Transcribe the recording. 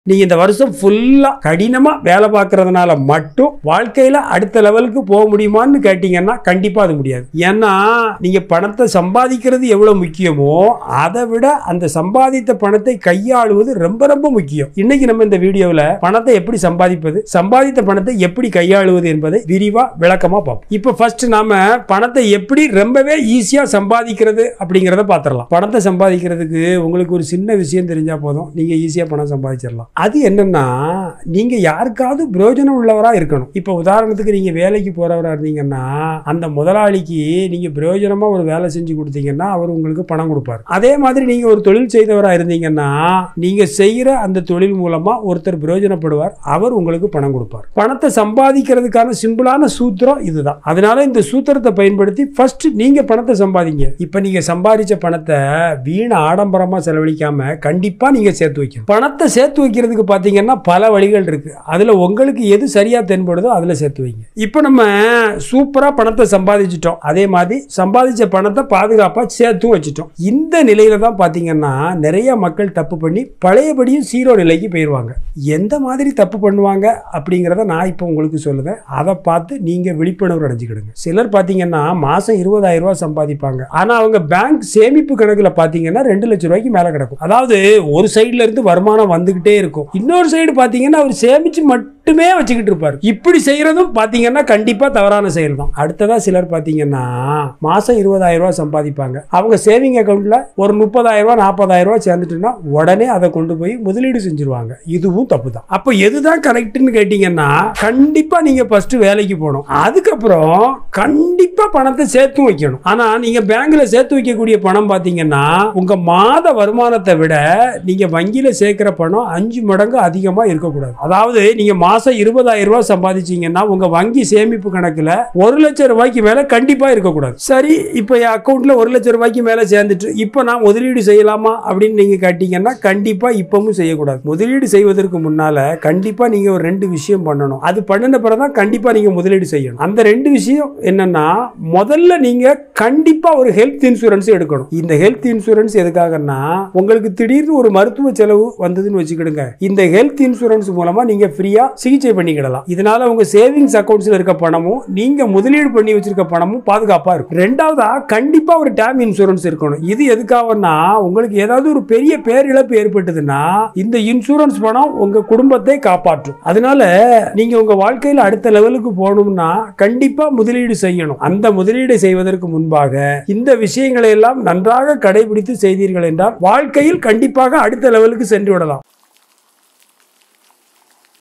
நீங்க இந்த வருஷம் ஃபுல்லா கடினமா வேலை பார்க்கறதுனால மட்டும் வாழ்க்கையில அடுத்த லெவலுக்கு போக முடியுமான்னு கேட்டீங்கன்னா கண்டிப்பா அது முடியாது ஏன்னா நீங்க பணத்தை சம்பாதிக்கிறது எவ்வளவு முக்கியமோ அதை விட அந்த சம்பாதித்த பணத்தை கையாளுவது ரொம்ப ரொம்ப முக்கியம் இன்னைக்கு நம்ம இந்த வீடியோவில் பணத்தை எப்படி சம்பாதிப்பது சம்பாதித்த பணத்தை எப்படி கையாளுவது என்பதை விரிவா விளக்கமா பார்ப்போம் இப்போ ஃபர்ஸ்ட் நாம பணத்தை எப்படி ரொம்பவே ஈஸியா சம்பாதிக்கிறது அப்படிங்கிறத பார்த்துடலாம் பணத்தை சம்பாதிக்கிறதுக்கு உங்களுக்கு ஒரு சின்ன விஷயம் தெரிஞ்சா போதும் நீங்க ஈஸியா பணம் சம்பாதிச்சிடலாம் அது என்னன்னா நீங்க யாருக்காவது பிரயோஜனம் உள்ளவரா இருக்கணும் இப்போ உதாரணத்துக்கு நீங்க வேலைக்கு போறவரா இருந்தீங்கன்னா அந்த முதலாளிக்கு நீங்க பிரயோஜனமா ஒரு வேலை செஞ்சு கொடுத்தீங்கன்னா அவர் உங்களுக்கு பணம் கொடுப்பார் அதே மாதிரி நீங்க ஒரு தொழில் செய்தவரா இருந்தீங்கன்னா நீங்க செய்யற அந்த தொழில் மூலமா ஒருத்தர் பிரயோஜனப்படுவார் அவர் உங்களுக்கு பணம் கொடுப்பார் பணத்தை சம்பாதிக்கிறதுக்கான சிம்பிளான சூத்திரம் இதுதான் அதனால இந்த சூத்திரத்தை பயன்படுத்தி ஃபர்ஸ்ட் நீங்க பணத்தை சம்பாதிங்க இப்ப நீங்க சம்பாதிச்ச பணத்தை வீண ஆடம்பரமா செலவழிக்காம கண்டிப்பா நீங்க சேர்த்து வைக்கணும் பணத்தை சேர்த்து வைக்கிறதுக்கு பாத்தீங்கன்னா பல வழிகள் இருக்கு அதுல உங்களுக்கு எது சரியா தென்படுதோ அதுல சேர்த்து வைங்க இப்போ நம்ம சூப்பரா பணத்தை சம்பாதிச்சிட்டோம் அதே மாதிரி சம்பாதிச்ச பணத்தை பாதுகாப்பா சேர்த்தும் வச்சுட்டோம் இந்த நிலையில தான் பாத்தீங்கன்னா நிறைய மக்கள் தப்பு பண்ணி பழையபடியும் சீரோ நிலைக்கு போயிடுவாங்க எந்த மாதிரி தப்பு பண்ணுவாங்க அப்படிங்கிறத நான் இப்போ உங்களுக்கு சொல்லுதேன் அதை பார்த்து நீங்க விழிப்புணர்வு அடைஞ்சுக்கிடுங்க சிலர் பாத்தீங்கன்னா மாசம் இருபதாயிரம் ரூபாய் சம்பாதிப்பாங்க ஆனா அவங்க பேங்க் சேமிப்பு கணக்குல பாத்தீங்கன்னா ரெண்டு லட்சம் ரூபாய்க்கு மேல கிடக்கும் அதாவது ஒரு சைடுல இருந்து வருமானம் வந்துகிட்டே இருக்கும் இன்னொரு சைடு பாத்தீங்கன்னா அவர் சேமிச்சு மட்டுமே வச்சுக்கிட்டு இருப்பாரு இப்படி செய்யறதும் பாத்தீங்கன்னா கண்டிப்பா தவறான செயல் தான் அடுத்ததா சிலர் பாத்தீங்கன்னா மாசம் இருபதாயிரம் ரூபாய் சம்பாதிப்பாங்க அவங்க சேவிங் அக்கௌண்ட்ல ஒரு முப்பதாயிரம் ரூபாய் நாற்பதாயிரம் ரூபாய் சேர்ந்துட்டுன்னா உடனே அதை கொண்டு போய் முதலீடு செஞ்சிருவாங்க இதுவும் தப்பு தான் அப்ப எதுதான் கரெக்ட்னு கேட்டீங்கன்னா கண்டிப்பா நீங்க ஃபர்ஸ்ட் வேலைக்கு போகணும் அதுக்கப்புறம் கண்டிப்பா பணத்தை சேர்த்து வைக்கணும் ஆனா நீங்க பேங்க்ல சேர்த்து வைக்கக்கூடிய பணம் பாத்தீங்கன்னா உங்க மாத வருமானத்தை விட நீங்க வங்கியில சேர்க்கிற பணம் அஞ்சு மடங்கு அதிகமா இருக்கக்கூடாது அதாவது நீங்க மாசம் இருபதாயிரம் ரூபாய் சம்பாதிச்சீங்கன்னா உங்க வங்கி சேமிப்பு கணக்குல ஒரு லட்சம் ரூபாய்க்கு மேல கண்டிப்பா இருக்கக்கூடாது சரி இப்போ என் அக்கௌண்ட்ல ஒரு லட்சம் ரூபாய்க்கு மேல சேர்ந்துட்டு இப்போ நான் முதலீடு செய்யலாமா அப்படின்னு நீங்க கேட்டீங்கன்னா கண்டிப்பா இப்பவும் செய்யக்கூடாது முதலீடு செய்வதற்கு முன்னால கண்டிப்பா நீங்க ஒரு ரெண்டு விஷயம் பண்ணணும் அது பண்ணின பிறகுதான் கண்டிப்பா நீங்க முதலீடு செய்யணும் அந்த ரெண்டு விஷயம் என்னன்னா முதல்ல நீங்க கண்டிப்பா ஒரு ஹெல்த் இன்சூரன்ஸ் எடுக்கணும் இந்த ஹெல்த் இன்சூரன்ஸ் எதுக்காகன்னா உங்களுக்கு திடீர்னு ஒரு மருத்துவ செலவு வந்ததுன்னு வச்சுக்கிடுங்க இந்த ஹெல்த் இன்சூரன்ஸ் மூலமா நீங்க ஃப்ரீயா சிகிச்சை பண்ணிக்கிடலாம் இதனால உங்க சேவிங்ஸ் அக்கௌண்ட்ஸ்ல இருக்க பணமும் நீங்க முதலீடு பண்ணி வச்சிருக்க பணமும் பாதுகாப்பா இருக்கும் ரெண்டாவதா கண்டிப்பா ஒரு டேம் இன்சூரன்ஸ் இருக்கணும் இது எதுக்காகன்னா உங்களுக்கு ஏதாவது ஒரு பெரிய பேரிழப்பு ஏற்பட்டதுன்னா இந்த இன்சூரன்ஸ் பணம் உங்க குடும்பத்தை காப்பாற்றும் அதனால நீங்க உங்க வாழ்க்கையில அடுத்த லெவலுக்கு போகணும்னா கண்டிப்பா முதலீடு செய்யணும் அந்த முதலீடு செய்வதற்கு முன்பாக இந்த விஷயங்களை எல்லாம் நன்றாக கடைபிடித்து செய்தீர்கள் என்றால் வாழ்க்கையில் கண்டிப்பாக அடுத்த லெவலுக்கு சென்று விடலாம்